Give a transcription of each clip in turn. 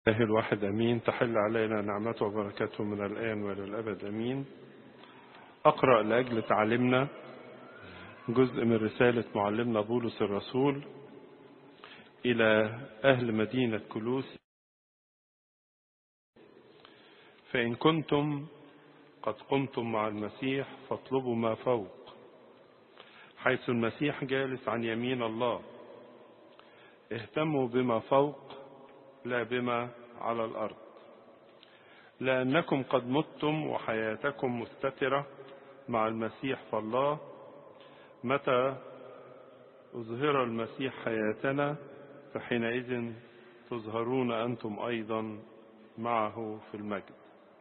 الله الواحد أمين تحل علينا نعمته وبركاته من الآن وإلى الأبد أمين أقرأ لأجل تعلمنا جزء من رسالة معلمنا بولس الرسول إلى أهل مدينة كلوس فإن كنتم قد قمتم مع المسيح فاطلبوا ما فوق حيث المسيح جالس عن يمين الله اهتموا بما فوق لا بما على الأرض لأنكم قد متم وحياتكم مستترة مع المسيح فالله متى أظهر المسيح حياتنا فحينئذ تظهرون أنتم أيضا معه في المجد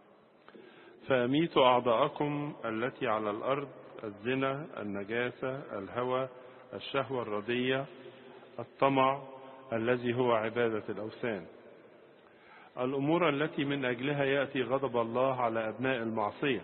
فأميتوا أعضاءكم التي على الأرض الزنا النجاسة الهوى الشهوة الردية الطمع الذي هو عبادة الأوثان الأمور التي من أجلها يأتي غضب الله على أبناء المعصية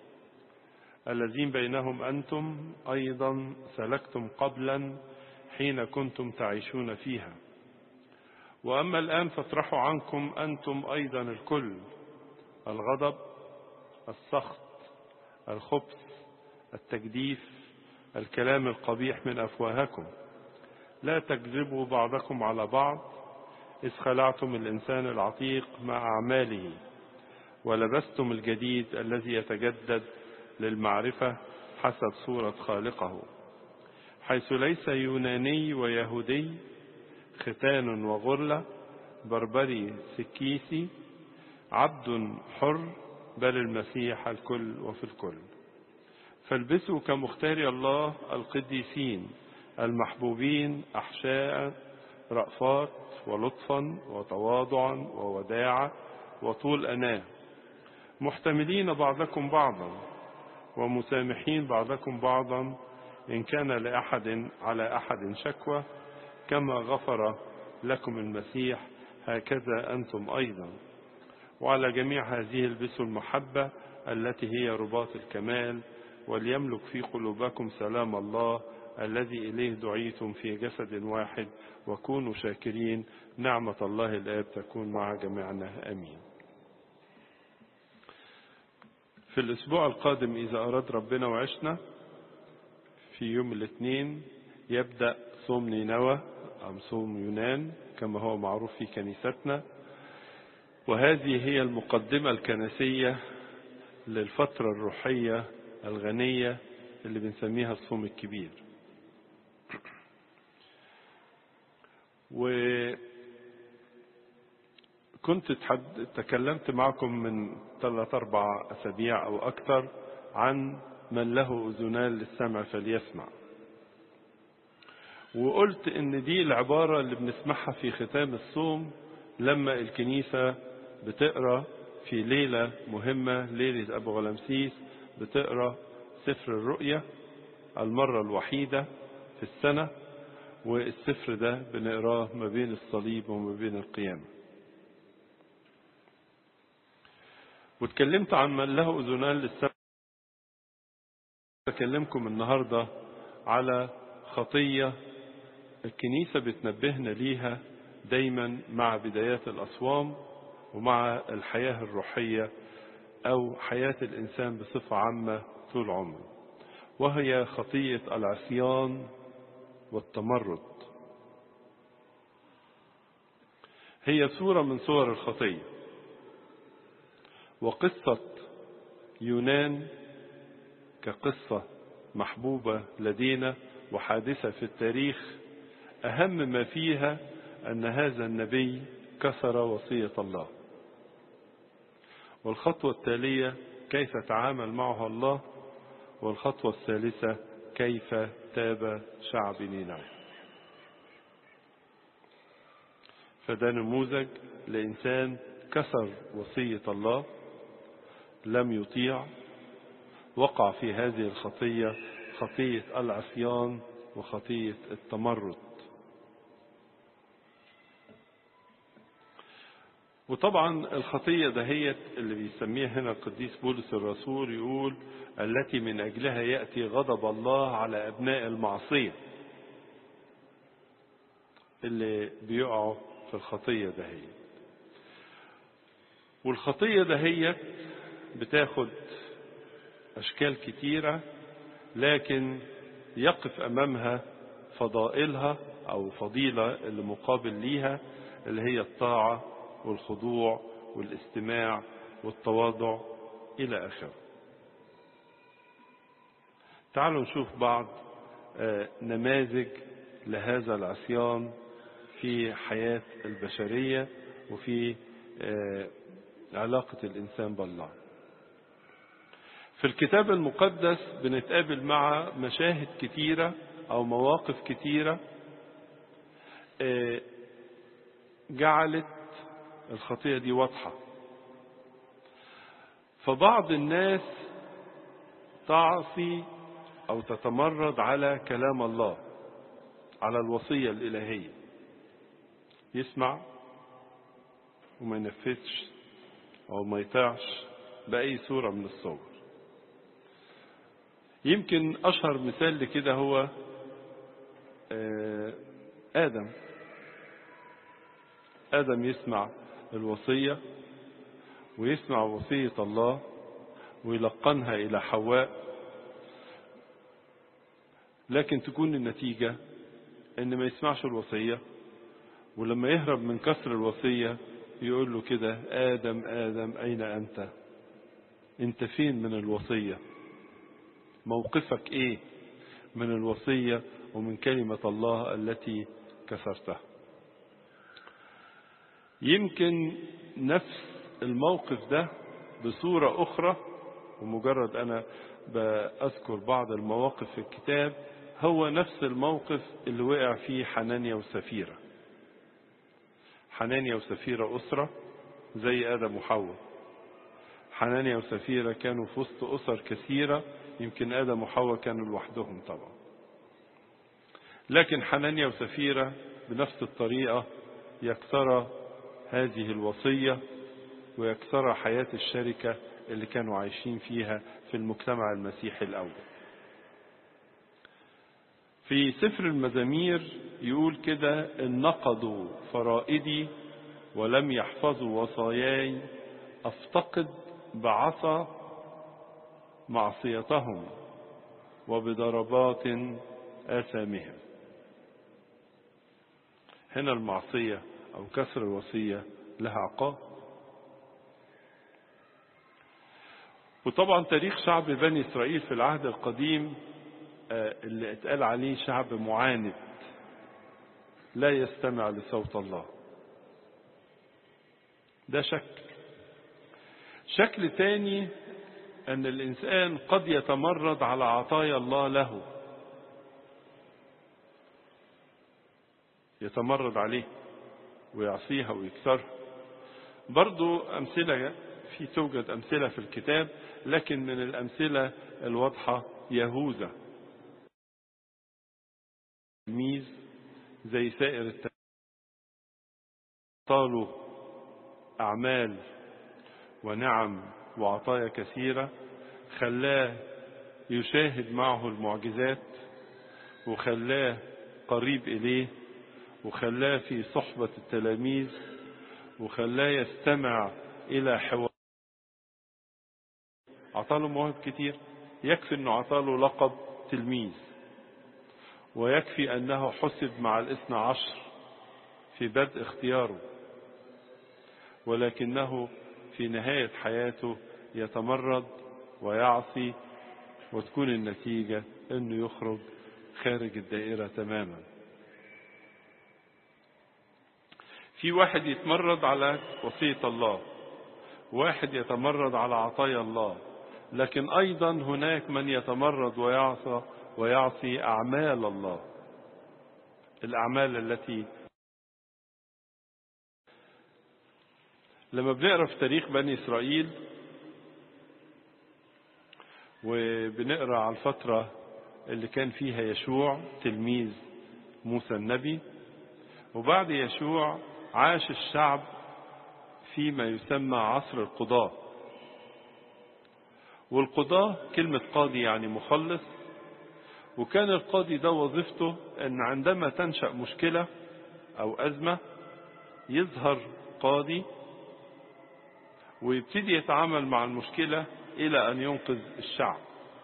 الذين بينهم أنتم أيضا سلكتم قبلا حين كنتم تعيشون فيها وأما الآن فاطرحوا عنكم أنتم أيضا الكل الغضب السخط الخبث التجديف الكلام القبيح من أفواهكم لا تكذبوا بعضكم على بعض إذ خلعتم الإنسان العتيق مع أعماله ولبستم الجديد الذي يتجدد للمعرفة حسب صورة خالقه حيث ليس يوناني ويهودي ختان وغرلة بربري سكيسي عبد حر بل المسيح الكل وفي الكل فالبسوا كمختار الله القديسين المحبوبين أحشاء رأفات ولطفا وتواضعا ووداعة وطول أناه محتملين بعضكم بعضا ومسامحين بعضكم بعضا إن كان لأحد على أحد شكوى كما غفر لكم المسيح هكذا أنتم أيضا وعلى جميع هذه البسوا المحبة التي هي رباط الكمال وليملك في قلوبكم سلام الله الذي إليه دعيتم في جسد واحد وكونوا شاكرين نعمة الله الآب تكون مع جميعنا أمين في الأسبوع القادم إذا أراد ربنا وعشنا في يوم الاثنين يبدأ صوم نينوى أو صوم يونان كما هو معروف في كنيستنا وهذه هي المقدمة الكنسية للفترة الروحية الغنية اللي بنسميها الصوم الكبير وكنت تكلمت معكم من ثلاث أربع أسابيع أو أكثر عن من له أذنان للسمع فليسمع وقلت إن دي العبارة اللي بنسمعها في ختام الصوم لما الكنيسة بتقرأ في ليلة مهمة ليلة أبو غلمسيس بتقرأ سفر الرؤية المرة الوحيدة في السنة والسفر ده بنقراه ما بين الصليب وما بين القيامة واتكلمت عن من له أذنان للسمع أكلمكم النهاردة على خطية الكنيسة بتنبهنا ليها دايما مع بدايات الأصوام ومع الحياة الروحية أو حياة الإنسان بصفة عامة طول عمره وهي خطية العصيان والتمرد هي صورة من صور الخطية وقصة يونان كقصة محبوبة لدينا وحادثة في التاريخ أهم ما فيها أن هذا النبي كسر وصية الله والخطوة التالية كيف تعامل معها الله والخطوة الثالثة كيف تاب شعب نينوى فده نموذج لإنسان كسر وصية الله لم يطيع وقع في هذه الخطية خطية العصيان وخطية التمرد وطبعا الخطية دهيت اللي بيسميها هنا القديس بولس الرسول يقول التي من أجلها يأتي غضب الله على أبناء المعصية اللي بيقعوا في الخطية دهيت والخطية دهيت بتاخد أشكال كتيرة لكن يقف أمامها فضائلها أو فضيلة اللي مقابل ليها اللي هي الطاعة والخضوع والاستماع والتواضع إلى آخره تعالوا نشوف بعض نماذج لهذا العصيان في حياة البشرية وفي علاقة الإنسان بالله في الكتاب المقدس بنتقابل مع مشاهد كتيرة أو مواقف كتيرة جعلت الخطية دي واضحة فبعض الناس تعصي أو تتمرد على كلام الله على الوصية الإلهية يسمع وما ينفذش أو ما يطيعش بأي صورة من الصور يمكن أشهر مثال لكده هو آدم آدم يسمع الوصية ويسمع وصية الله ويلقنها إلى حواء لكن تكون النتيجة ان ما يسمعش الوصية ولما يهرب من كسر الوصية يقول له كده آدم آدم أين أنت أنت فين من الوصية موقفك إيه من الوصية ومن كلمة الله التي كسرتها يمكن نفس الموقف ده بصورة أخرى ومجرد أنا بأذكر بعض المواقف في الكتاب هو نفس الموقف اللي وقع فيه حنانيا وسفيرة حنانيا وسفيرة أسرة زي آدم وحواء حنانيا وسفيرة كانوا في وسط أسر كثيرة يمكن آدم وحواء كانوا لوحدهم طبعا لكن حنانيا وسفيرة بنفس الطريقة يكسر هذه الوصية ويكسر حياة الشركة اللي كانوا عايشين فيها في المجتمع المسيحي الأول في سفر المزامير يقول كده إن نقضوا فرائدي ولم يحفظوا وصاياي أفتقد بعصا معصيتهم وبضربات آثامهم هنا المعصية أو كسر الوصية لها عقاب وطبعا تاريخ شعب بني إسرائيل في العهد القديم اللي اتقال عليه شعب معاند لا يستمع لصوت الله ده شكل شكل تاني أن الإنسان قد يتمرد على عطايا الله له يتمرد عليه ويعصيها ويكسرها برضو أمثلة في توجد أمثلة في الكتاب لكن من الأمثلة الواضحة يهوذا تلميذ زي سائر التلاميذ طالوا أعمال ونعم وعطايا كثيرة خلاه يشاهد معه المعجزات وخلاه قريب إليه وخلاه في صحبة التلاميذ وخلاه يستمع إلى حوار عطاله مواهب كتير يكفي أنه عطاله لقب تلميذ ويكفي أنه حسب مع الاثنى عشر في بدء اختياره ولكنه في نهاية حياته يتمرد ويعصي وتكون النتيجة أنه يخرج خارج الدائرة تماما في واحد يتمرد على وصية الله واحد يتمرد على عطايا الله لكن أيضا هناك من يتمرد ويعصى ويعصي أعمال الله الأعمال التي لما بنقرا في تاريخ بني إسرائيل وبنقرا على الفترة اللي كان فيها يشوع تلميذ موسى النبي وبعد يشوع عاش الشعب فيما يسمى عصر القضاة والقضاة كلمة قاضي يعني مخلص وكان القاضي ده وظيفته ان عندما تنشأ مشكلة او ازمة يظهر قاضي ويبتدي يتعامل مع المشكلة إلى أن ينقذ الشعب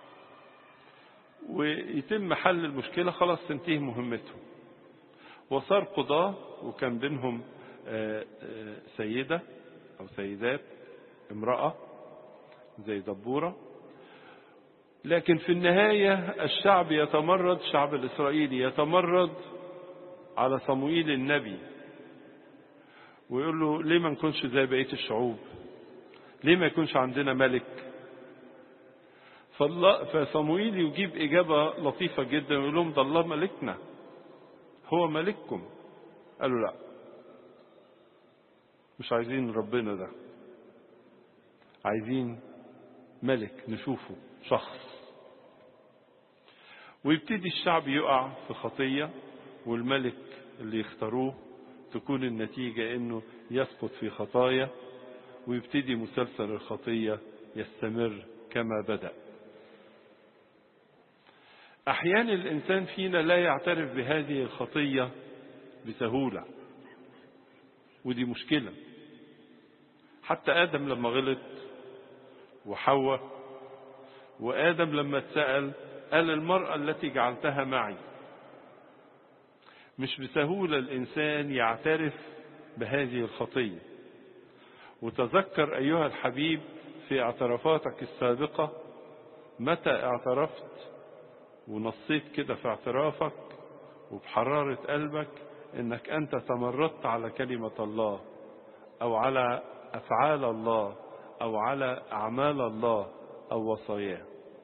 ويتم حل المشكلة خلاص تنتهي مهمتهم وصار قضاة وكان بينهم سيدة أو سيدات امرأة زي دبورة لكن في النهاية الشعب يتمرد الشعب الإسرائيلي يتمرد على صموئيل النبي ويقول له ليه ما نكونش زي بقية الشعوب ليه ما يكونش عندنا ملك فالله فصموئيل يجيب إجابة لطيفة جدا ويقول لهم ده الله ملكنا هو ملككم قالوا لا مش عايزين ربنا ده عايزين ملك نشوفه شخص ويبتدي الشعب يقع في خطية والملك اللي يختاروه تكون النتيجة انه يسقط في خطايا ويبتدي مسلسل الخطية يستمر كما بدأ أحيانا الإنسان فينا لا يعترف بهذه الخطية بسهولة ودي مشكلة حتى آدم لما غلط وحواء وآدم لما اتسأل قال المرأة التي جعلتها معي مش بسهولة الإنسان يعترف بهذه الخطية وتذكر أيها الحبيب في اعترافاتك السابقة متى اعترفت ونصيت كده في اعترافك وبحرارة قلبك انك انت تمردت على كلمة الله او على افعال الله او على اعمال الله او وصاياه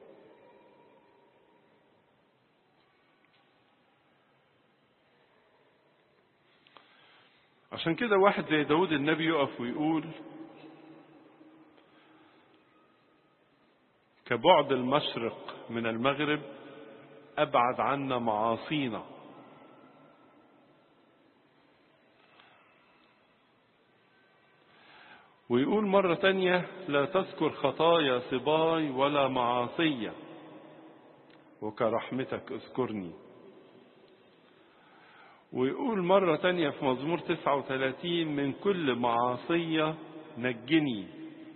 عشان كده واحد زي داود النبي يقف ويقول كبعد المشرق من المغرب أبعد عنا معاصينا ويقول مرة تانية لا تذكر خطايا صباي ولا معاصية وكرحمتك اذكرني ويقول مرة تانية في مزمور 39 من كل معاصية نجني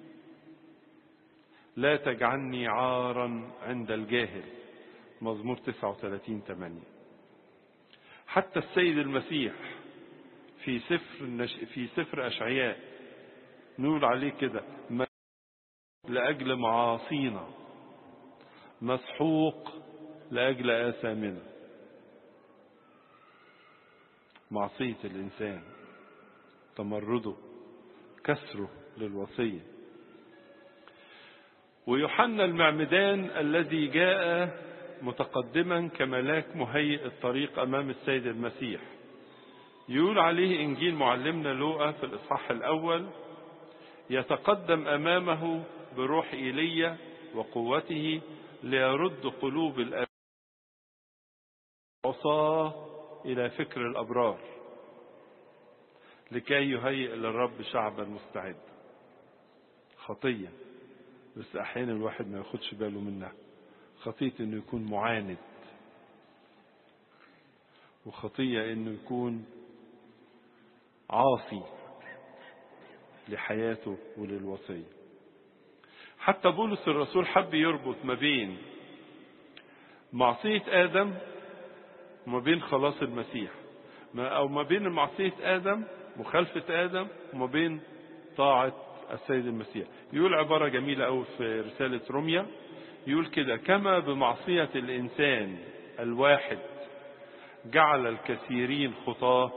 لا تجعلني عارا عند الجاهل مزمور 39 8 حتى السيد المسيح في سفر النش... في سفر أشعياء نقول عليه كده لأجل معاصينا مسحوق لأجل آثامنا معصية الإنسان تمرده كسره للوصية ويوحنا المعمدان الذي جاء متقدما كملاك مهيئ الطريق أمام السيد المسيح يقول عليه إنجيل معلمنا لوقا في الإصحاح الأول يتقدم أمامه بروح إيليا وقوته ليرد قلوب العصاة إلى فكر الأبرار لكي يهيئ للرب شعبا مستعد خطية بس أحيانا الواحد ما ياخدش باله منها خطية إنه يكون معاند وخطية إنه يكون عاصي لحياته وللوصية حتى بولس الرسول حب يربط ما بين معصية آدم وما بين خلاص المسيح ما أو ما بين معصية آدم مخالفة آدم وما بين طاعة السيد المسيح يقول عبارة جميلة أوي في رسالة روميا يقول كده كما بمعصية الإنسان الواحد جعل الكثيرين خطاه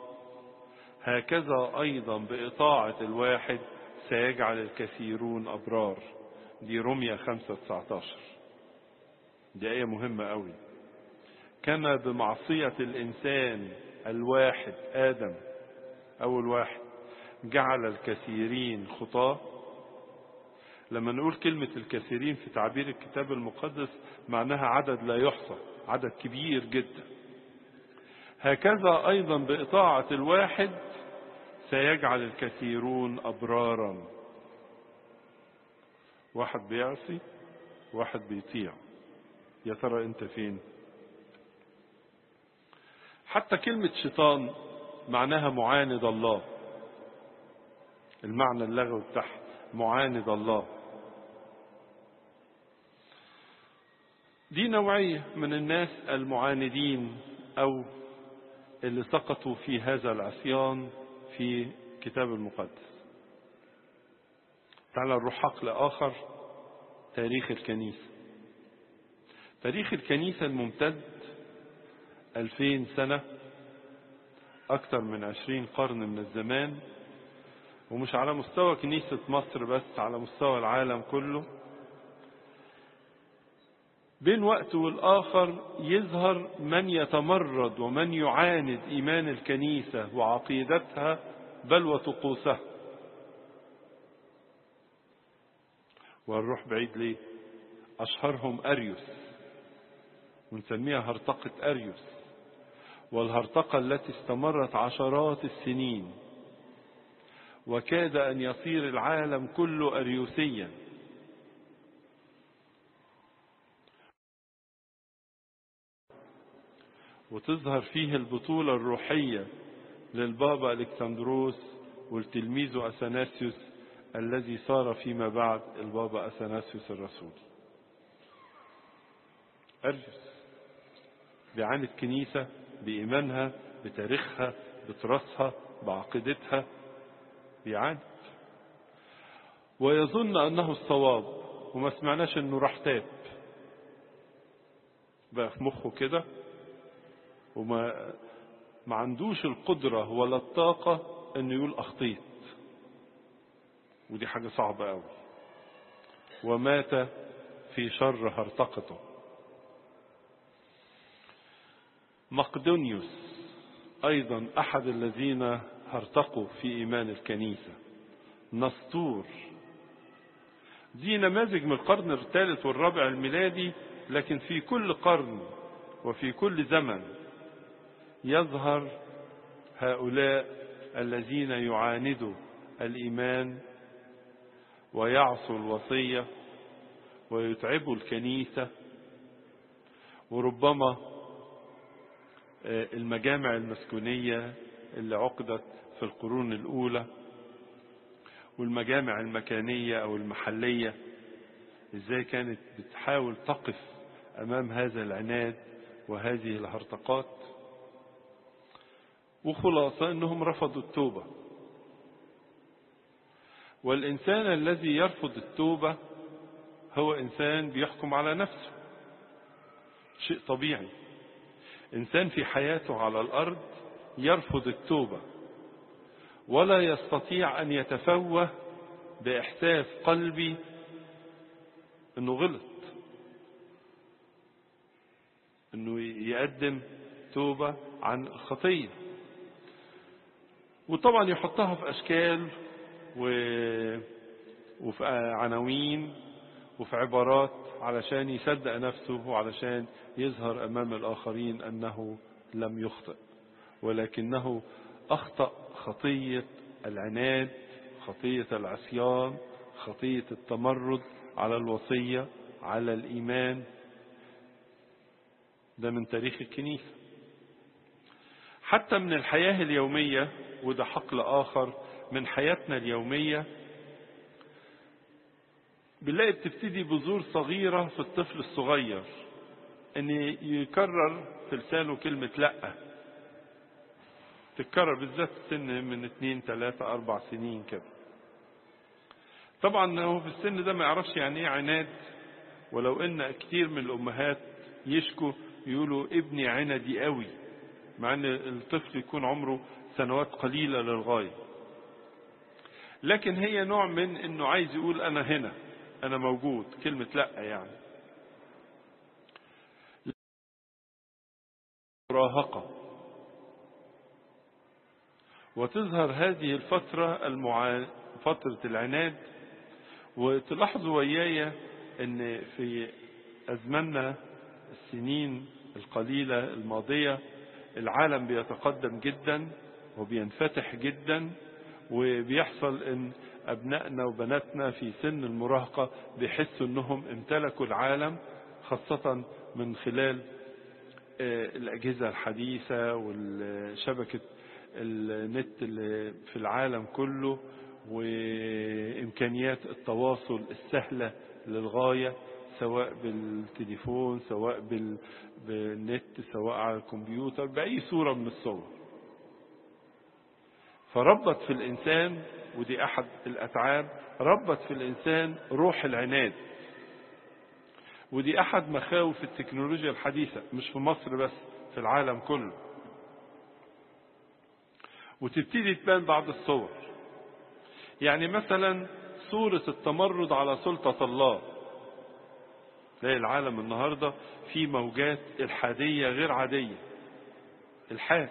هكذا أيضا بإطاعة الواحد سيجعل الكثيرون أبرار دي روميا 5 19 دي آية مهمة أوي كما بمعصية الإنسان الواحد آدم أول واحد جعل الكثيرين خطاه لما نقول كلمة الكثيرين في تعبير الكتاب المقدس معناها عدد لا يحصى عدد كبير جدا هكذا أيضا بإطاعة الواحد سيجعل الكثيرون أبرارا واحد بيعصي واحد بيطيع يا ترى أنت فين حتى كلمة شيطان معناها معاند الله المعنى اللغوي بتاعها معاند الله دي نوعية من الناس المعاندين أو اللي سقطوا في هذا العصيان في كتاب المقدس تعالى نروح حقل آخر تاريخ الكنيسة تاريخ الكنيسة الممتد ألفين سنة أكثر من عشرين قرن من الزمان ومش على مستوى كنيسة مصر بس على مستوى العالم كله بين وقت والآخر يظهر من يتمرد ومن يعاند إيمان الكنيسة وعقيدتها بل وطقوسها ونروح بعيد ليه أشهرهم أريوس ونسميها هرطقة أريوس والهرطقة التي استمرت عشرات السنين وكاد أن يصير العالم كله أريوسيا وتظهر فيه البطولة الروحية للبابا الكسندروس والتلميذ أثناسيوس الذي صار فيما بعد البابا أثناسيوس الرسول أريوس بيعاند كنيسة بإيمانها بتاريخها بتراثها بعقيدتها بيعاند ويظن أنه الصواب وما سمعناش أنه راح تاب بقى في مخه كده وما ما عندوش القدرة ولا الطاقة انه يقول اخطيت ودي حاجة صعبة قوي ومات في شر هرطقته مقدونيوس ايضا احد الذين هرطقوا في ايمان الكنيسة نسطور دي نماذج من القرن الثالث والرابع الميلادي لكن في كل قرن وفي كل زمن يظهر هؤلاء الذين يعاندوا الإيمان ويعصوا الوصية ويتعبوا الكنيسة وربما المجامع المسكونية اللي عقدت في القرون الأولى والمجامع المكانية أو المحلية إزاي كانت بتحاول تقف أمام هذا العناد وهذه الهرطقات وخلاصة أنهم رفضوا التوبة والإنسان الذي يرفض التوبة هو إنسان بيحكم على نفسه شيء طبيعي إنسان في حياته على الأرض يرفض التوبة ولا يستطيع أن يتفوه بإحساس قلبي أنه غلط أنه يقدم توبة عن الخطية وطبعا يحطها في أشكال و... وفي عناوين وفي عبارات علشان يصدق نفسه وعلشان يظهر أمام الآخرين أنه لم يخطئ ولكنه أخطأ خطية العناد خطية العصيان خطية التمرد على الوصية على الإيمان ده من تاريخ الكنيسة حتى من الحياة اليومية وده حقل آخر من حياتنا اليومية بنلاقي بتبتدي بذور صغيرة في الطفل الصغير ان يكرر في لسانه كلمة لأ تتكرر بالذات سن من اتنين تلاتة اربع سنين كده طبعا هو في السن ده ما يعرفش يعني ايه عناد ولو ان كتير من الامهات يشكوا يقولوا ابني عندي قوي مع ان الطفل يكون عمره سنوات قليلة للغاية لكن هي نوع من انه عايز يقول انا هنا انا موجود كلمة لا يعني مراهقة وتظهر هذه الفترة المعا... فترة العناد وتلاحظوا ويايا ان في ازماننا السنين القليلة الماضية العالم بيتقدم جدا وبينفتح جدا وبيحصل ان ابنائنا وبناتنا في سن المراهقة بيحسوا انهم امتلكوا العالم خاصة من خلال الاجهزة الحديثة والشبكة النت اللي في العالم كله وامكانيات إمكانيات التواصل السهلة للغاية سواء بالتليفون سواء بال... بالنت سواء على الكمبيوتر بأي صورة من الصور فربط في الإنسان ودي أحد الأتعاب ربط في الإنسان روح العناد ودي أحد مخاوف التكنولوجيا الحديثة مش في مصر بس في العالم كله وتبتدي تبان بعض الصور يعني مثلا صورة التمرد على سلطة الله تلاقي العالم النهاردة في موجات الحادية غير عادية الحاد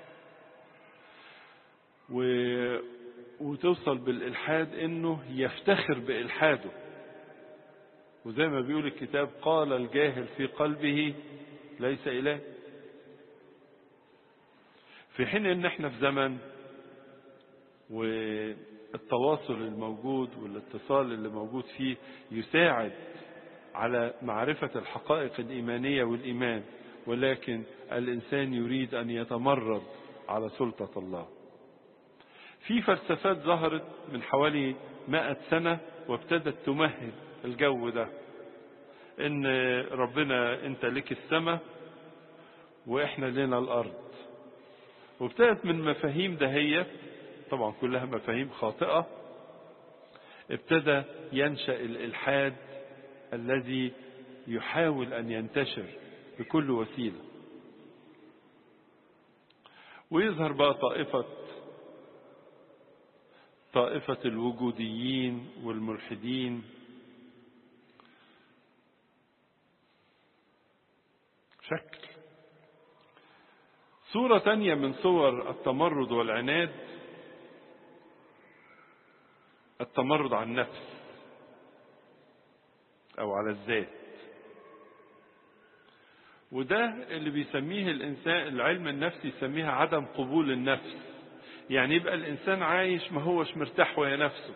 و... وتوصل بالإلحاد إنه يفتخر بإلحاده وزي ما بيقول الكتاب قال الجاهل في قلبه ليس إله في حين ان احنا في زمن والتواصل الموجود والاتصال اللي موجود فيه يساعد على معرفة الحقائق الإيمانية والإيمان ولكن الإنسان يريد أن يتمرد على سلطة الله في فلسفات ظهرت من حوالي مائة سنة وابتدت تمهد الجو ده ان ربنا انت لك السماء واحنا لنا الارض وابتدت من مفاهيم دهية طبعا كلها مفاهيم خاطئة ابتدى ينشأ الإلحاد الذي يحاول أن ينتشر بكل وسيلة ويظهر بقى طائفة طائفة الوجوديين والملحدين شكل صورة تانية من صور التمرد والعناد التمرد على النفس أو على الذات وده اللي بيسميه الإنسان العلم النفسي يسميها عدم قبول النفس يعني يبقى الإنسان عايش ما هوش مرتاح ويا نفسه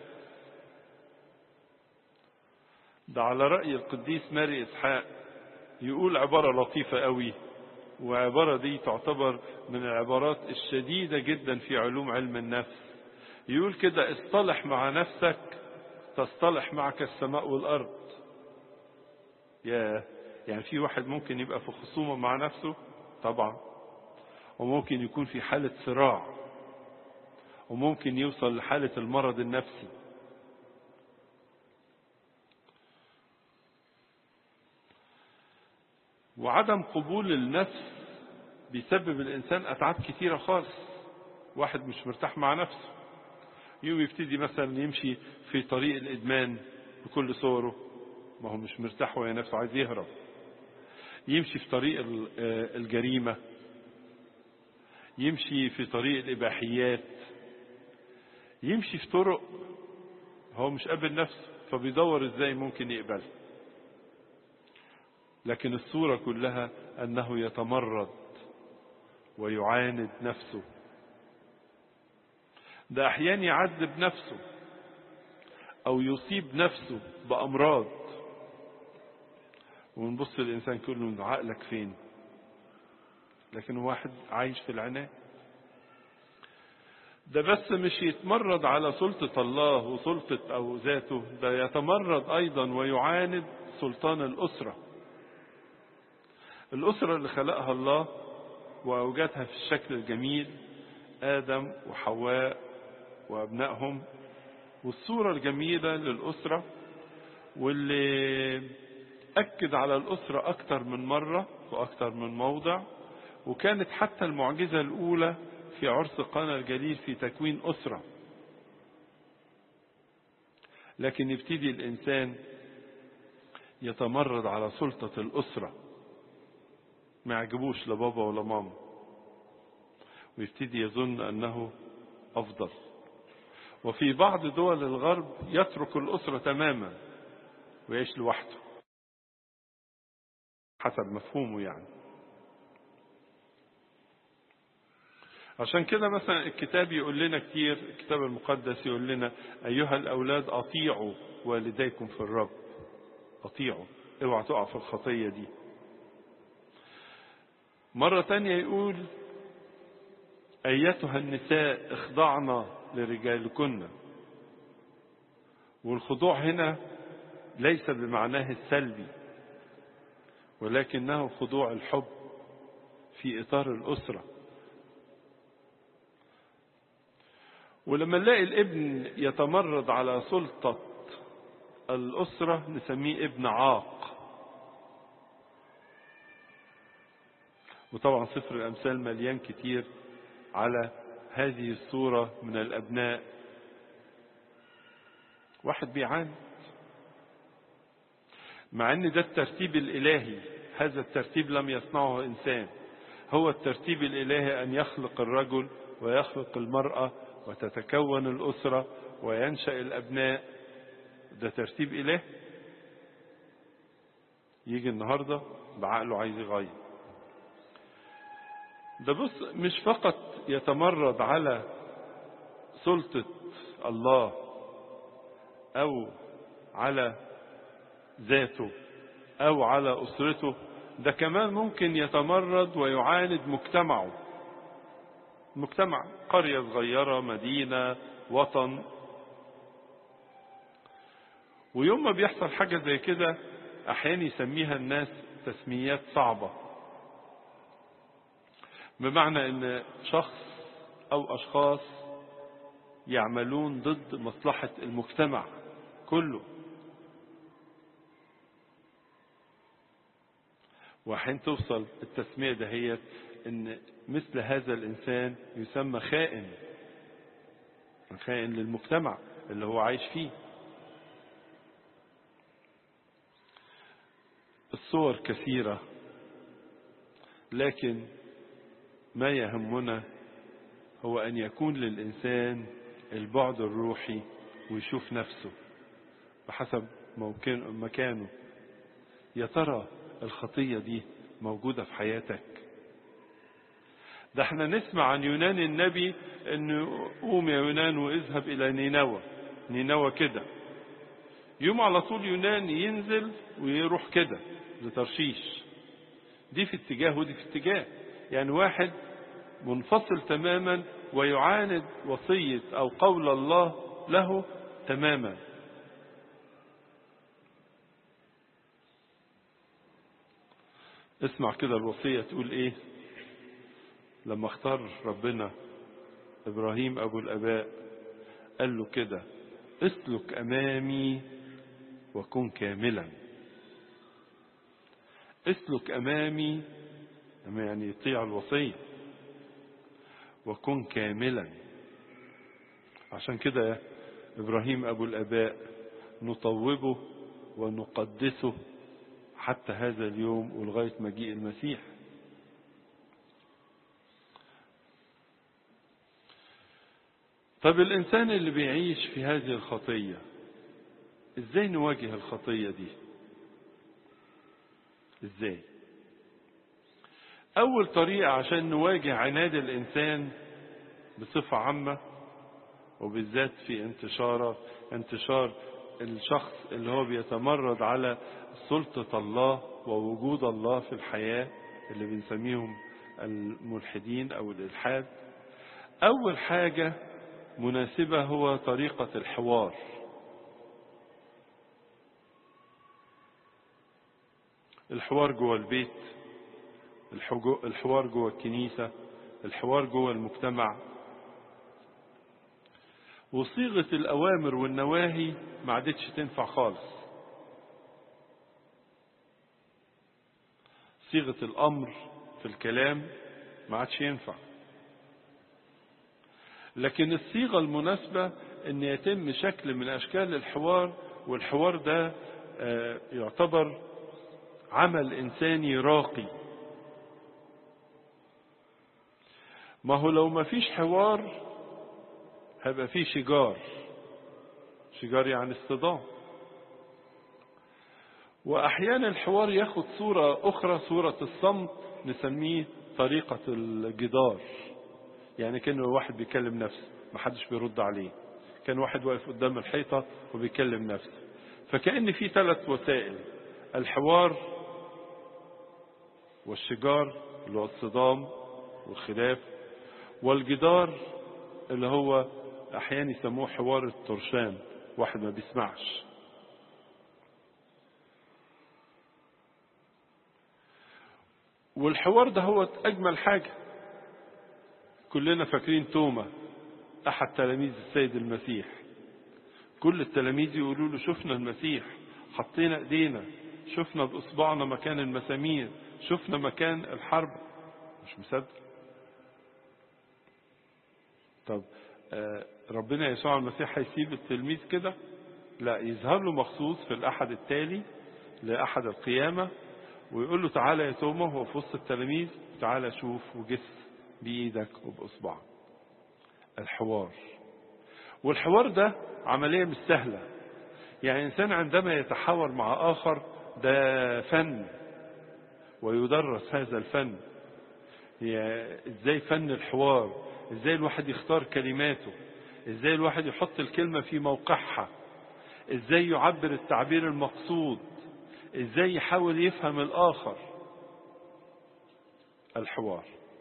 ده على رأي القديس ماري إسحاق يقول عبارة لطيفة قوي وعبارة دي تعتبر من العبارات الشديدة جدا في علوم علم النفس يقول كده اصطلح مع نفسك تصطلح معك السماء والأرض يا يعني في واحد ممكن يبقى في خصومة مع نفسه طبعا وممكن يكون في حالة صراع وممكن يوصل لحالة المرض النفسي وعدم قبول النفس بيسبب الإنسان أتعاب كتيرة خالص واحد مش مرتاح مع نفسه يوم يبتدي مثلا يمشي في طريق الإدمان بكل صوره ما هو مش مرتاح ويا نفسه عايز يهرب يمشي في طريق الجريمة يمشي في طريق الإباحيات يمشي في طرق هو مش قابل نفسه فبيدور ازاي ممكن يقبلها لكن الصورة كلها أنه يتمرد ويعاند نفسه ده أحيانا يعذب نفسه أو يصيب نفسه بأمراض ونبص الإنسان كله عقلك فين لكن واحد عايش في العناء ده بس مش يتمرد على سلطة الله وسلطة أو ذاته ده يتمرد أيضا ويعاند سلطان الأسرة الأسرة اللي خلقها الله وأوجدها في الشكل الجميل آدم وحواء وأبنائهم والصورة الجميلة للأسرة واللي أكد على الأسرة أكتر من مرة وأكتر من موضع وكانت حتى المعجزة الأولى في عرس قانا الجليل في تكوين أسرة لكن يبتدي الإنسان يتمرد على سلطة الأسرة ما يعجبوش لبابا ولا ماما ويبتدي يظن أنه أفضل وفي بعض دول الغرب يترك الأسرة تماما ويعيش لوحده حسب مفهومه يعني عشان كده مثلا الكتاب يقول لنا كتير الكتاب المقدس يقول لنا أيها الأولاد أطيعوا والديكم في الرب أطيعوا اوعى تقع في الخطية دي مرة تانية يقول أيتها النساء اخضعنا لرجالكن والخضوع هنا ليس بمعناه السلبي ولكنه خضوع الحب في إطار الأسرة ولما نلاقي الابن يتمرد على سلطة الأسرة نسميه ابن عاق وطبعا سفر الأمثال مليان كتير على هذه الصورة من الأبناء واحد بيعاند مع ان ده الترتيب الالهي هذا الترتيب لم يصنعه انسان هو الترتيب الالهي ان يخلق الرجل ويخلق المراه وتتكون الاسره وينشا الابناء ده ترتيب الهي يجي النهارده بعقله عايز يغير ده بص مش فقط يتمرد على سلطه الله او على ذاته او على اسرته ده كمان ممكن يتمرد ويعاند مجتمعه مجتمع قرية صغيرة مدينة وطن ويوم ما بيحصل حاجة زي كده احيانا يسميها الناس تسميات صعبة بمعنى ان شخص او اشخاص يعملون ضد مصلحة المجتمع كله وحين توصل التسمية دهيت ان مثل هذا الانسان يسمى خائن خائن للمجتمع اللي هو عايش فيه الصور كثيرة لكن ما يهمنا هو ان يكون للانسان البعد الروحي ويشوف نفسه بحسب مكانه يا ترى الخطية دي موجودة في حياتك ده احنا نسمع عن يونان النبي انه قوم يا يونان واذهب الى نينوى نينوى كده يوم على طول يونان ينزل ويروح كده لترشيش دي في اتجاه ودي في اتجاه يعني واحد منفصل تماما ويعاند وصية او قول الله له تماما اسمع كده الوصية تقول ايه لما اختار ربنا ابراهيم ابو الاباء قال له كده اسلك امامي وكن كاملا اسلك امامي يعني يطيع الوصية وكن كاملا عشان كده ابراهيم ابو الاباء نطوبه ونقدسه حتى هذا اليوم ولغاية مجيء المسيح طب الإنسان اللي بيعيش في هذه الخطية إزاي نواجه الخطية دي إزاي أول طريقة عشان نواجه عناد الإنسان بصفة عامة وبالذات في انتشار انتشار الشخص اللي هو بيتمرد على سلطة الله ووجود الله في الحياة اللي بنسميهم الملحدين أو الإلحاد أول حاجة مناسبة هو طريقة الحوار الحوار جوه البيت الحوار جوه الكنيسة الحوار جوه المجتمع وصيغة الأوامر والنواهي ما عادتش تنفع خالص صيغة الأمر في الكلام ما عادش ينفع لكن الصيغة المناسبة ان يتم شكل من اشكال الحوار والحوار ده يعتبر عمل انساني راقي ما هو لو ما فيش حوار هيبقى فيه شجار شجار يعني اصطدام واحيانا الحوار ياخد صورة اخرى صورة الصمت نسميه طريقة الجدار يعني كان واحد بيكلم نفسه محدش بيرد عليه كان واحد واقف قدام الحيطة وبيكلم نفسه فكأن في ثلاث وسائل الحوار والشجار اللي هو الصدام والخلاف والجدار اللي هو احيانا يسموه حوار الترشان واحد ما بيسمعش والحوار ده هو أجمل حاجة كلنا فاكرين توما أحد تلاميذ السيد المسيح كل التلاميذ يقولوا له شفنا المسيح حطينا ايدينا شفنا بإصبعنا مكان المسامير شفنا مكان الحرب مش مصدق طب آه ربنا يسوع المسيح هيسيب التلميذ كده لا يظهر له مخصوص في الأحد التالي لأحد القيامة ويقول له تعالى يا توما هو في وسط التلاميذ تعالى شوف وجس بإيدك وبإصبعك الحوار والحوار ده عملية مش سهلة يعني إنسان عندما يتحاور مع آخر ده فن ويدرس هذا الفن ازاي فن الحوار ازاي الواحد يختار كلماته ازاي الواحد يحط الكلمة في موقعها ازاي يعبر التعبير المقصود ازاي يحاول يفهم الآخر الحوار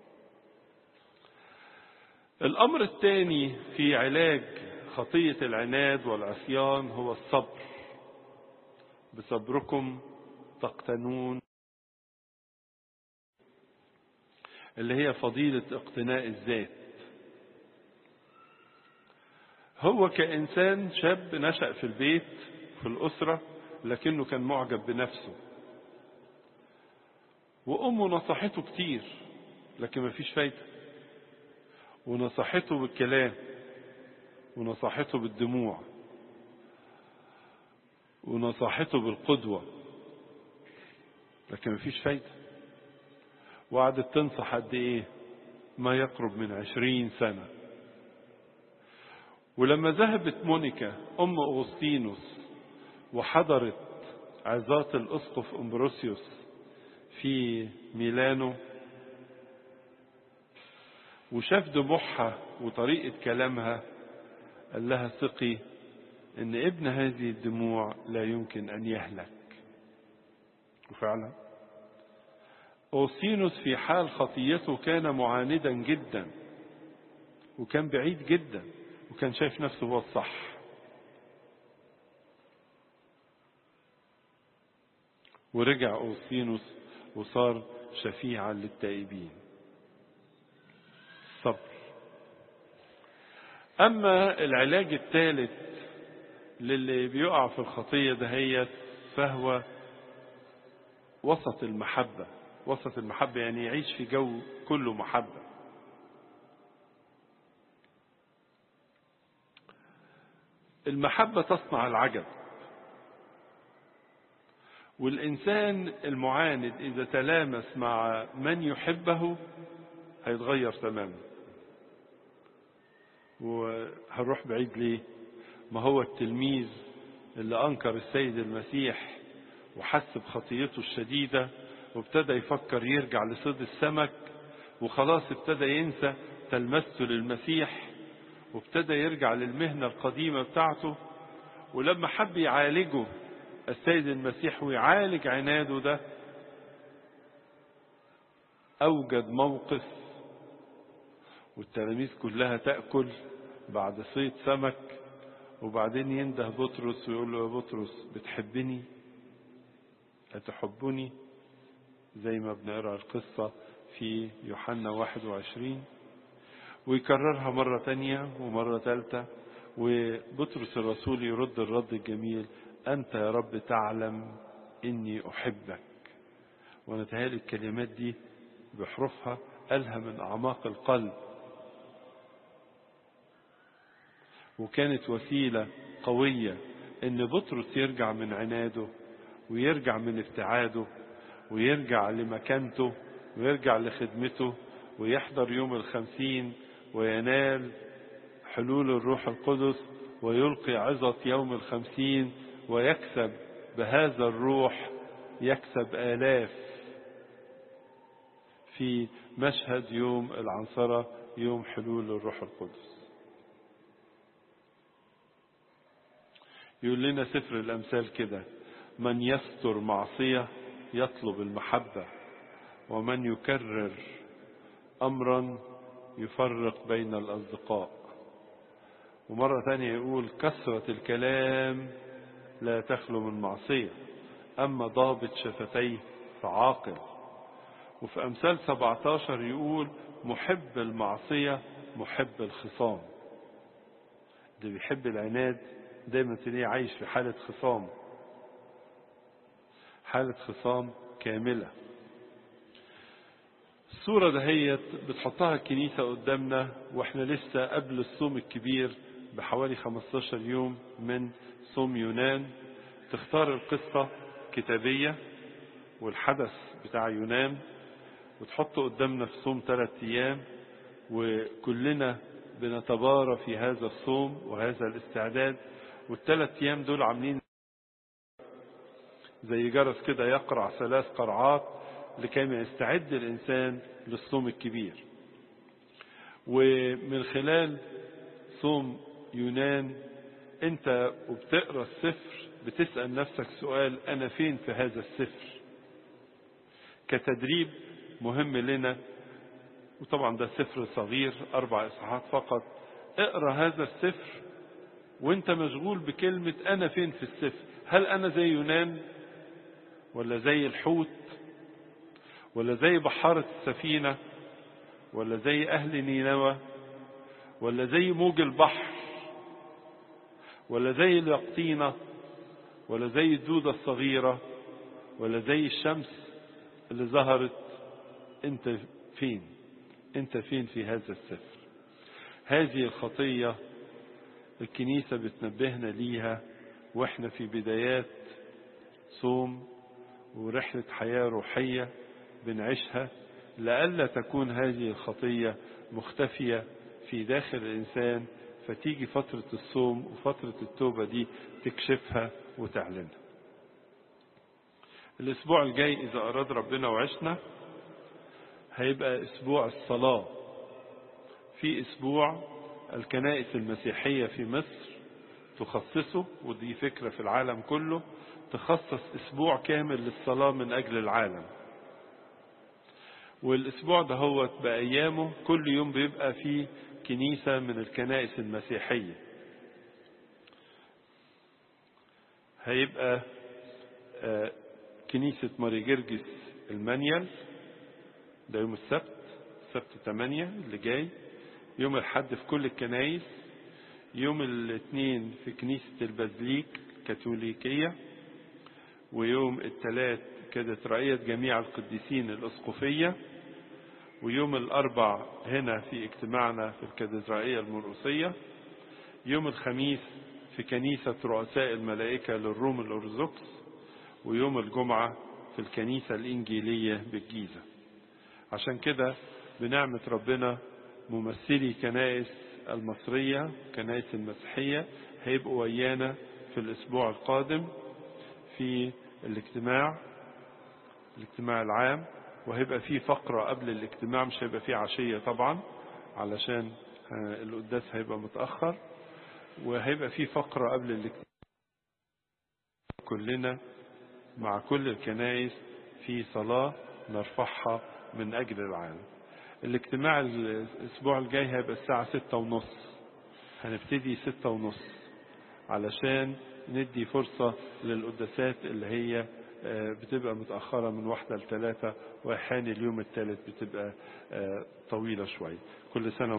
الأمر الثاني في علاج خطية العناد والعصيان هو الصبر بصبركم تقتنون اللي هي فضيلة اقتناء الذات هو كإنسان شاب نشأ في البيت في الأسرة لكنه كان معجب بنفسه وأمه نصحته كتير لكن ما فيش فايدة ونصحته بالكلام ونصحته بالدموع ونصحته بالقدوة لكن ما فيش فايدة وقعدت تنصح قد ايه ما يقرب من عشرين سنة ولما ذهبت مونيكا ام اغسطينوس وحضرت عظات الاسقف امبروسيوس في ميلانو وشاف دموعها وطريقة كلامها قال لها ثقي ان ابن هذه الدموع لا يمكن ان يهلك وفعلا أوسينوس في حال خطيته كان معاندا جدا وكان بعيد جدا وكان شايف نفسه هو الصح ورجع أوسينوس وصار شفيعا للتائبين الصبر أما العلاج الثالث للي بيقع في الخطية دهيت فهو وسط المحبة وسط المحبة يعني يعيش في جو كله محبة المحبة تصنع العجب والإنسان المعاند إذا تلامس مع من يحبه هيتغير تماما وهنروح بعيد ليه ما هو التلميذ اللي أنكر السيد المسيح وحس بخطيته الشديدة وابتدى يفكر يرجع لصيد السمك وخلاص ابتدى ينسى تلمسته للمسيح وابتدى يرجع للمهنة القديمة بتاعته ولما حب يعالجه السيد المسيح ويعالج عناده ده أوجد موقف والتلاميذ كلها تأكل بعد صيد سمك وبعدين ينده بطرس ويقول له يا بطرس بتحبني أتحبني زي ما بنقرأ القصة في يوحنا 21 ويكررها مرة تانية ومرة ثالثة وبطرس الرسول يرد الرد الجميل أنت يا رب تعلم إني أحبك ونتهيألي الكلمات دي بحروفها قالها من أعماق القلب وكانت وسيلة قوية إن بطرس يرجع من عناده ويرجع من ابتعاده ويرجع لمكانته ويرجع لخدمته ويحضر يوم الخمسين وينال حلول الروح القدس ويلقي عظة يوم الخمسين ويكسب بهذا الروح يكسب آلاف في مشهد يوم العنصرة يوم حلول الروح القدس يقول لنا سفر الأمثال كده من يستر معصية يطلب المحبة ومن يكرر أمرا يفرق بين الأصدقاء ومرة ثانية يقول كثرة الكلام لا تخلو من معصية أما ضابط شفتيه فعاقل وفي أمثال 17 يقول محب المعصية محب الخصام اللي بيحب العناد دايما تلاقيه عايش في حالة خصام حالة خصام كاملة الصورة دهيت بتحطها الكنيسة قدامنا واحنا لسه قبل الصوم الكبير بحوالي 15 يوم من صوم يونان تختار القصة كتابية والحدث بتاع يونان وتحطه قدامنا في صوم ثلاث أيام وكلنا بنتبارى في هذا الصوم وهذا الاستعداد والثلاث أيام دول عاملين زي جرس كده يقرع ثلاث قرعات لكي ما يستعد الإنسان للصوم الكبير ومن خلال صوم يونان انت وبتقرا السفر بتسأل نفسك سؤال أنا فين في هذا السفر كتدريب مهم لنا وطبعا ده سفر صغير أربع إصحاحات فقط اقرا هذا السفر وانت مشغول بكلمة أنا فين في السفر هل أنا زي يونان ولا زي الحوت ولا زي بحارة السفينة ولا زي أهل نينوى ولا زي موج البحر ولا زي اليقطينة ولا زي الدودة الصغيرة ولا زي الشمس اللي ظهرت انت فين انت فين في هذا السفر هذه الخطية الكنيسة بتنبهنا ليها واحنا في بدايات صوم ورحلة حياة روحية بنعيشها لئلا تكون هذه الخطية مختفية في داخل الإنسان فتيجي فترة الصوم وفترة التوبة دي تكشفها وتعلنها الأسبوع الجاي إذا أراد ربنا وعشنا هيبقى أسبوع الصلاة في أسبوع الكنائس المسيحية في مصر تخصصه ودي فكرة في العالم كله تخصص أسبوع كامل للصلاة من أجل العالم والأسبوع ده هو بأيامه كل يوم بيبقى فيه كنيسة من الكنائس المسيحية هيبقى كنيسة ماري جرجس المانيال ده يوم السبت السبت 8 اللي جاي يوم الحد في كل الكنايس يوم الاثنين في كنيسة البازليك الكاثوليكية ويوم الثلاث كاتدرائية جميع القديسين الأسقفية ويوم الأربع هنا في اجتماعنا في الكاتدرائية المرقسية يوم الخميس في كنيسة رؤساء الملائكة للروم الأرثوذكس ويوم الجمعة في الكنيسة الإنجيلية بالجيزة عشان كده بنعمة ربنا ممثلي كنائس المصرية كنائس المسيحية هيبقوا ويانا في الأسبوع القادم في الاجتماع الاجتماع العام وهيبقى فيه فقرة قبل الاجتماع مش هيبقى فيه عشية طبعا علشان القداس هيبقى متأخر وهيبقى فيه فقرة قبل الاجتماع كلنا مع كل الكنائس في صلاة نرفعها من أجل العالم الاجتماع الأسبوع الجاي هيبقى الساعة ستة ونص هنبتدي ستة ونص علشان ندي فرصة للقداسات اللي هي بتبقى متأخرة من واحدة لثلاثة وأحيانا اليوم الثالث بتبقى طويلة شوية كل سنة